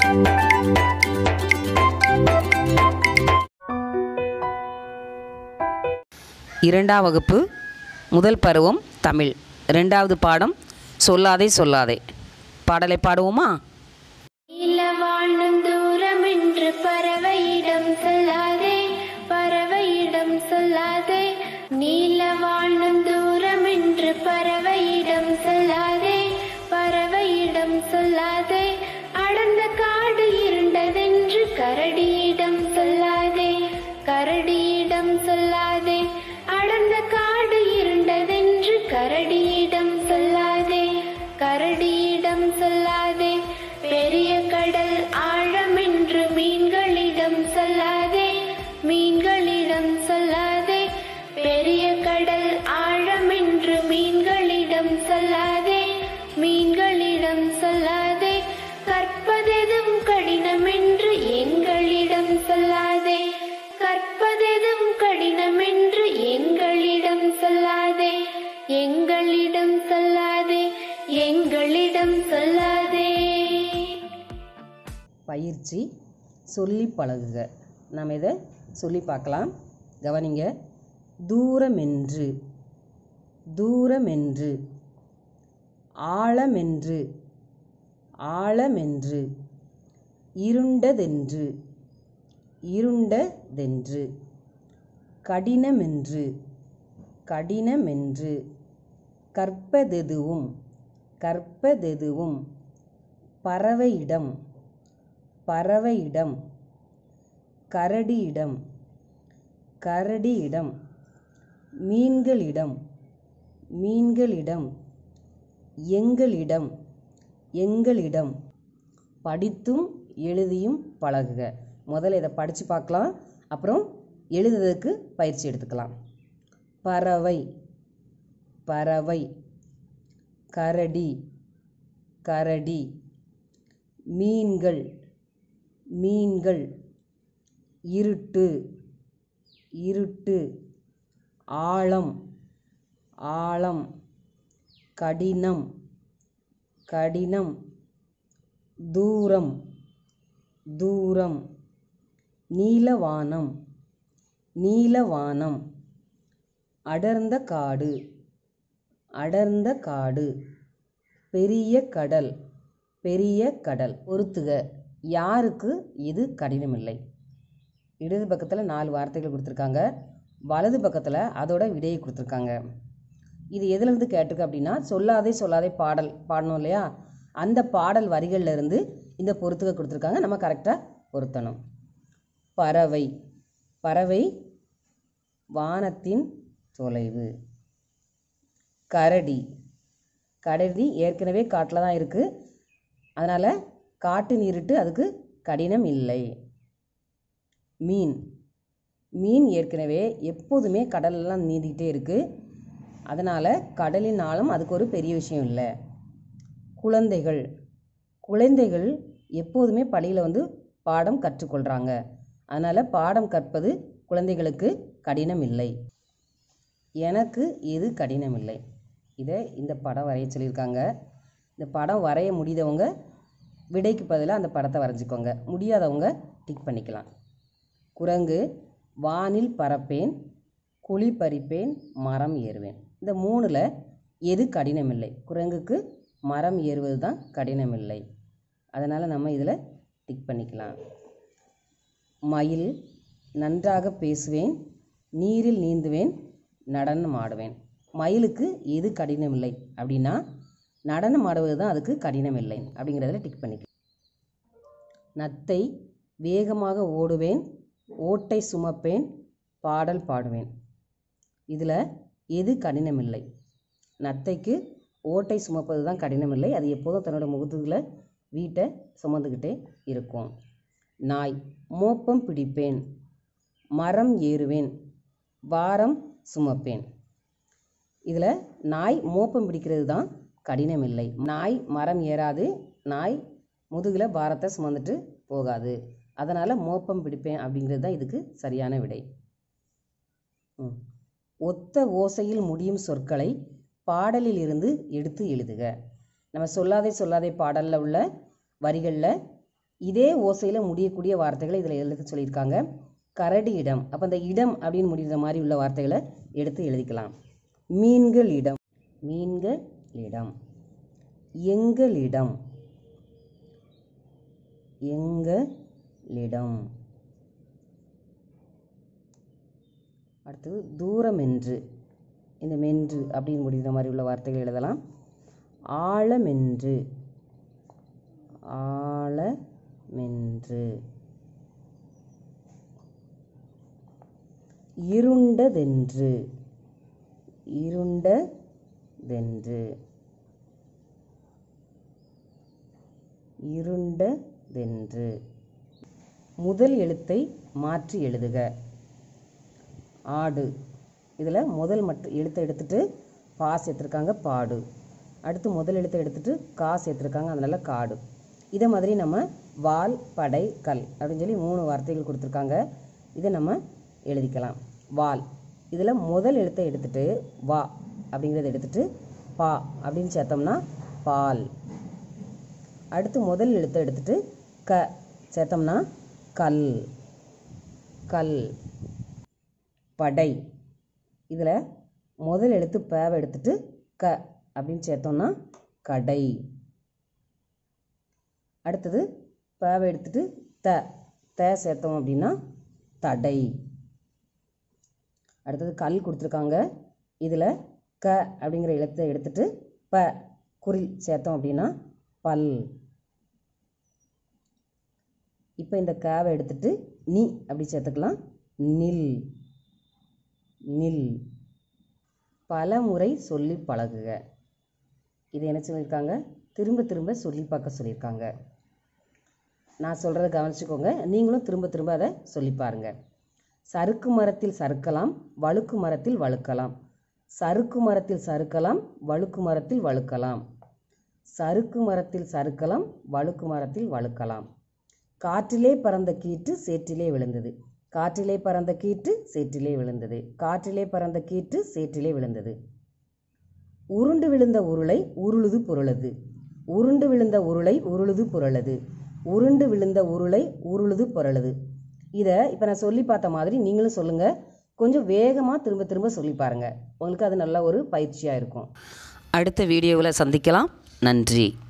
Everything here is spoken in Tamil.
இரண்டாம் வகுப்பு முதல் பருவம் தமிழ் ரெண்டாவது பாடம் சொல்லாதே சொல்லாதே பாடலை பாடுவோமா நீல வாழும் தூரம் என்று பறவையிடம் சொல்லாதே பறவையிடம் சொல்லாதே நீல வாழும் தூரம் என்று பறவையிடம் சொல்லாதே பறவையிடம் சொல்லாதே அடர்ந்த காடு இருண்டதென்று கரடியிடம் சொல்லாதே கரடியிடம் சொல்லாதே அடர்ந்த காடு இருண்டதென்று கரடியிடம் சொல்லாதே கரடியிடம் சொல்லாதே பெரிய கடல் ஆழம் என்று மீன்களிடம் சொல்லாதே மீன்களிடம் சொல்லாதே பெரிய கடல் ஆழம் என்று மீன்களிடம் சொல்லாதே மீன்களிடம் சொல்லாதே கற்பதெதும் கடினம் என்று எங்களிடம் சொல்லாதே கற்பதெதும் கடினம் என்று எங்களிடம் சொல்லாதே எங்களிடம் சொல்லாதே எங்களிடம் சொல்லாதே பயிற்சி சொல்லி பழகுக நாம் இதை சொல்லி பார்க்கலாம் கவனிங்க தூரமென்று தூரமென்று ஆழமென்று ஆழமென்று இருண்டதென்று இருண்டதென்று கடினமென்று கடினமென்று கற்பதெதுவும் கற்பதெதுவும் பறவையிடம் பறவையிடம் கரடியிடம் கரடியிடம் மீன்களிடம் மீன்களிடம் எங்களிடம் எங்களிடம் படித்தும் எழுதியும் பழகுக முதல்ல இதை படித்து பார்க்கலாம் அப்புறம் எழுதுறதுக்கு பயிற்சி எடுத்துக்கலாம் பறவை பறவை கரடி கரடி மீன்கள் மீன்கள் இருட்டு இருட்டு ஆழம் ஆழம் கடினம் கடினம் தூரம் தூரம் நீலவானம் நீலவானம் அடர்ந்த காடு அடர்ந்த காடு பெரிய கடல் பெரிய கடல் பொறுத்துக யாருக்கு இது கடினமில்லை இடது பக்கத்தில் நாலு வார்த்தைகள் கொடுத்துருக்காங்க வலது பக்கத்தில் அதோட விடையை கொடுத்துருக்காங்க இது எதுலேருந்து கேட்டிருக்கு அப்படின்னா சொல்லாதே சொல்லாதே பாடல் பாடணும் இல்லையா அந்த பாடல் வரிகள்ல இருந்து இந்த பொறுத்துக கொடுத்துருக்காங்க நம்ம கரெக்டாக பொருத்தணும் பறவை பறவை வானத்தின் தொலைவு கரடி கரடி ஏற்கனவே காட்டில் தான் இருக்குது அதனால் காட்டு நீருட்டு அதுக்கு கடினம் இல்லை மீன் மீன் ஏற்கனவே எப்போதுமே கடல்லலாம் நீந்திக்கிட்டே இருக்குது அதனால் கடலின் ஆழம் அதுக்கு ஒரு பெரிய விஷயம் இல்லை குழந்தைகள் குழந்தைகள் எப்போதுமே பள்ளியில் வந்து பாடம் கற்றுக்கொள்கிறாங்க அதனால் பாடம் கற்பது குழந்தைகளுக்கு கடினம் இல்லை எனக்கு இது கடினம் இல்லை இதை இந்த படம் வரைய சொல்லியிருக்காங்க இந்த படம் வரைய முடிந்தவங்க விடைக்கு பதிலாக அந்த படத்தை வரைஞ்சிக்கோங்க முடியாதவங்க டிக் பண்ணிக்கலாம் குரங்கு வானில் பறப்பேன் குழி பறிப்பேன் மரம் ஏறுவேன் இந்த மூணில் எது கடினமில்லை குரங்குக்கு மரம் ஏறுவது தான் கடினமில்லை அதனால் நம்ம இதில் டிக் பண்ணிக்கலாம் மயில் நன்றாக பேசுவேன் நீரில் நீந்துவேன் நடனம் ஆடுவேன் மயிலுக்கு எது கடினமில்லை அப்படின்னா நடனம் ஆடுவது தான் அதுக்கு கடினமில்லை அப்படிங்கிறதுல டிக் பண்ணிக்கலாம் நத்தை வேகமாக ஓடுவேன் ஓட்டை சுமப்பேன் பாடல் பாடுவேன் இதில் எது கடினமில்லை நத்தைக்கு ஓட்டை சுமப்பது தான் கடினமில்லை அது எப்போதும் தன்னோட முகத்துல வீட்டை சுமந்துக்கிட்டே இருக்கும் நாய் மோப்பம் பிடிப்பேன் மரம் ஏறுவேன் வாரம் சுமப்பேன் இதில் நாய் மோப்பம் பிடிக்கிறது தான் கடினமில்லை நாய் மரம் ஏறாது நாய் முதுகில் பாரத்தை சுமந்துட்டு போகாது அதனால் மோப்பம் பிடிப்பேன் அப்படிங்கிறது தான் இதுக்கு சரியான விடை ம். ஒத்த ஓசையில் முடியும் சொற்களை பாடலில் இருந்து எடுத்து எழுதுக நம்ம சொல்லாதே சொல்லாதே பாடலில் உள்ள வரிகளில் இதே ஓசையில் முடியக்கூடிய வார்த்தைகளை இதில் எழுத சொல்லியிருக்காங்க கரடி இடம் அப்போ அந்த இடம் அப்படின்னு முடிகிற மாதிரி உள்ள வார்த்தைகளை எடுத்து எழுதிக்கலாம் மீன்கள் இடம் மீன்கள் இடம் எங்களிடம் எங்களிடம் அடுத்தது தூரமென்று இந்த மென்று அப்படின்னு முடிகிற மாதிரி உள்ள வார்த்தைகள் எழுதலாம் ஆழமென்று ஆழமென்று இருண்டதென்று இருண்டதென்று இருண்டதென்று முதல் எழுத்தை மாற்றி எழுதுக ஆடு இதில் முதல் மட்டும் எழுத்தை எடுத்துட்டு பா சேர்த்துருக்காங்க பாடு அடுத்து முதல் எழுத்தை எடுத்துட்டு கா சேர்த்துருக்காங்க அதனால் காடு இதை மாதிரி நம்ம வால் படை கல் அப்படின்னு சொல்லி மூணு வார்த்தைகள் கொடுத்துருக்காங்க இதை நம்ம எழுதிக்கலாம் வால் இதில் முதல் எழுத்தை எடுத்துட்டு வா அப்படிங்கிறத எடுத்துட்டு பா அப்படின்னு சேர்த்தோம்னா பால் அடுத்து முதல் எழுத்தை எடுத்துட்டு க சேர்த்தோம்னா கல் கல் படை இதில் முதல் எழுத்து பேவை எடுத்துட்டு க அப்படின்னு சேர்த்தோம்னா கடை அடுத்தது பேவை எடுத்துட்டு த த சேர்த்தோம் அப்படின்னா தடை அடுத்தது கல் கொடுத்துருக்காங்க இதில் க அப்படிங்கிற எழுத்தை எடுத்துட்டு ப குரில் சேர்த்தோம் அப்படின்னா பல் இப்போ இந்த காவை எடுத்துட்டு நீ அப்படி சேர்த்துக்கலாம் நில் நில் பல முறை சொல்லி பழகுக இது என்ன சொல்லியிருக்காங்க திரும்ப திரும்ப சொல்லி பார்க்க சொல்லியிருக்காங்க நான் சொல்கிறத கவனிச்சுக்கோங்க நீங்களும் திரும்ப திரும்ப அதை சொல்லி பாருங்க சறுக்கு மரத்தில் சறுக்கலாம் வழுக்கு மரத்தில் வழுக்கலாம் சறுக்கு மரத்தில் சறுக்கலாம் வழுக்கு மரத்தில் வழுக்கலாம் சறுக்கு மரத்தில் சறுக்கலாம் வழுக்கு மரத்தில் வழுக்கலாம் காற்றிலே பறந்த கீற்று சேற்றிலே விழுந்தது காற்றிலே பறந்த கீற்று சேற்றிலே விழுந்தது காற்றிலே பறந்த கீற்று சேற்றிலே விழுந்தது உருண்டு விழுந்த உருளை உருளுது புரளுது உருண்டு விழுந்த உருளை உருளுது புரளுது உருண்டு விழுந்த உருளை உருளுது புரளுது இதை இப்போ நான் சொல்லி பார்த்த மாதிரி நீங்களும் சொல்லுங்கள் கொஞ்சம் வேகமாக திரும்ப திரும்ப சொல்லி பாருங்கள் உங்களுக்கு அது நல்ல ஒரு பயிற்சியாக இருக்கும் அடுத்த வீடியோவில் சந்திக்கலாம் நன்றி